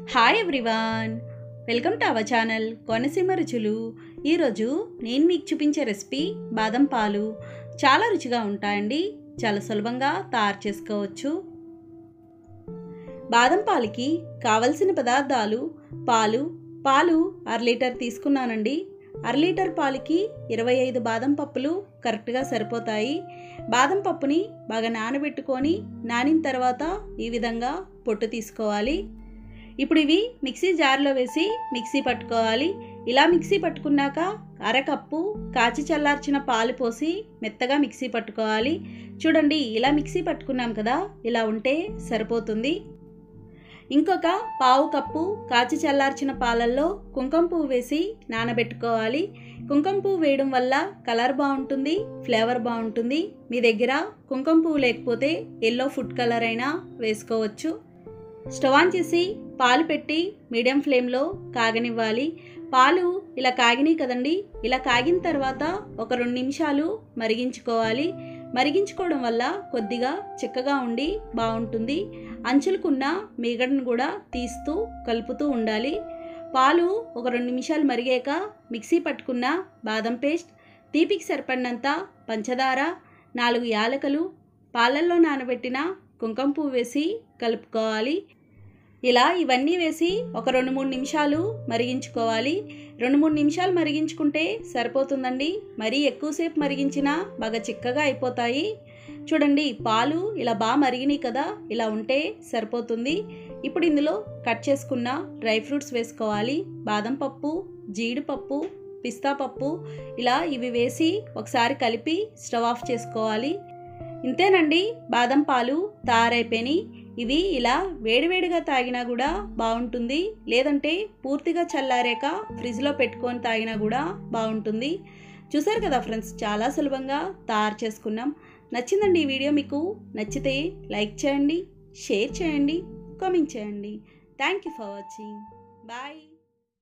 hi everyone welcome to our channel Konaseema రుచులు ఈరోజు నేను మీకు చూపించే రెసిపీ బాదం పాలు చాలా రుచిగా ఉంటాయండి చాలా సులభంగా తయారు చేసుకోవచ్చు బాదం పాలకి కావలసిన పదార్థాలు పాలు పాలు అర లీటర్ తీసుకున్నానండి అర లీటర్ పాలకి ఇరవై ఐదు బాదం పప్పులు కరెక్ట్గా సరిపోతాయి బాదం పప్పుని బాగా నానబెట్టుకొని నానిన తర్వాత ఈ విధంగా పొట్టు తీసుకోవాలి ఇప్పుడు ఇవి మిక్సీ జార్లో వేసి మిక్సీ పట్టుకోవాలి ఇలా మిక్సీ పట్టుకున్నాక అరకప్పు కాచి చల్లార్చిన పాలు పోసి మెత్తగా మిక్సీ పట్టుకోవాలి చూడండి ఇలా మిక్సీ పట్టుకున్నాం కదా ఇలా ఉంటే సరిపోతుంది ఇంకొక పావు కప్పు కాచి చల్లార్చిన పాలల్లో కుంకుమ పువ్వు వేసి నానబెట్టుకోవాలి కుంకుమ పువ్వు వేయడం వల్ల కలర్ బాగుంటుంది ఫ్లేవర్ బాగుంటుంది మీ దగ్గర కుంకుమ పువ్వు లేకపోతే ఎల్లో ఫుడ్ కలర్ అయినా వేసుకోవచ్చు స్టవ్ ఆన్ చేసి పాలు పెట్టి మీడియం ఫ్లేమ్లో కాగనివ్వాలి పాలు ఇలా కాగినాయి కదండి ఇలా కాగిన తర్వాత ఒక రెండు నిమిషాలు మరిగించుకోవాలి మరిగించుకోవడం వల్ల కొద్దిగా చిక్కగా ఉండి బాగుంటుంది అంచులకున్న మీగడను కూడా తీస్తూ కలుపుతూ ఉండాలి పాలు ఒక రెండు నిమిషాలు మరిగాక మిక్సీ పట్టుకున్న బాదం పేస్ట్ తీపికి సరిపడినంత పంచదార నాలుగు యాలకలు పాలల్లో నానబెట్టిన కుంకుమ పువ్వు వేసి కలుపుకోవాలి ఇలా ఇవన్నీ వేసి ఒక రెండు మూడు నిమిషాలు మరిగించుకోవాలి రెండు మూడు నిమిషాలు మరిగించుకుంటే సరిపోతుందండి మరీ ఎక్కువసేపు మరిగించినా బాగా చిక్కగా అయిపోతాయి చూడండి పాలు ఇలా బాగా మరిగినాయి కదా ఇలా ఉంటే సరిపోతుంది ఇప్పుడు ఇందులో కట్ చేసుకున్న డ్రై ఫ్రూట్స్ వేసుకోవాలి బాదం పప్పు జీడిపప్పు పిస్తా పప్పు ఇలా ఇవి వేసి ఒకసారి కలిపి స్టవ్ ఆఫ్ చేసుకోవాలి ఇంతేనండి బాదం పాలు తయారైపోయినాయి ఇవి ఇలా వేడివేడిగా తాగినా కూడా బాగుంటుంది లేదంటే పూర్తిగా చల్లారాక ఫ్రిడ్జ్లో పెట్టుకొని తాగినా కూడా బాగుంటుంది చూసారు కదా ఫ్రెండ్స్ చాలా సులభంగా తయారు చేసుకున్నాం నచ్చిందండి ఈ వీడియో మీకు నచ్చితే లైక్ చేయండి షేర్ చేయండి కామెంట్ చేయండి thank you for watching bye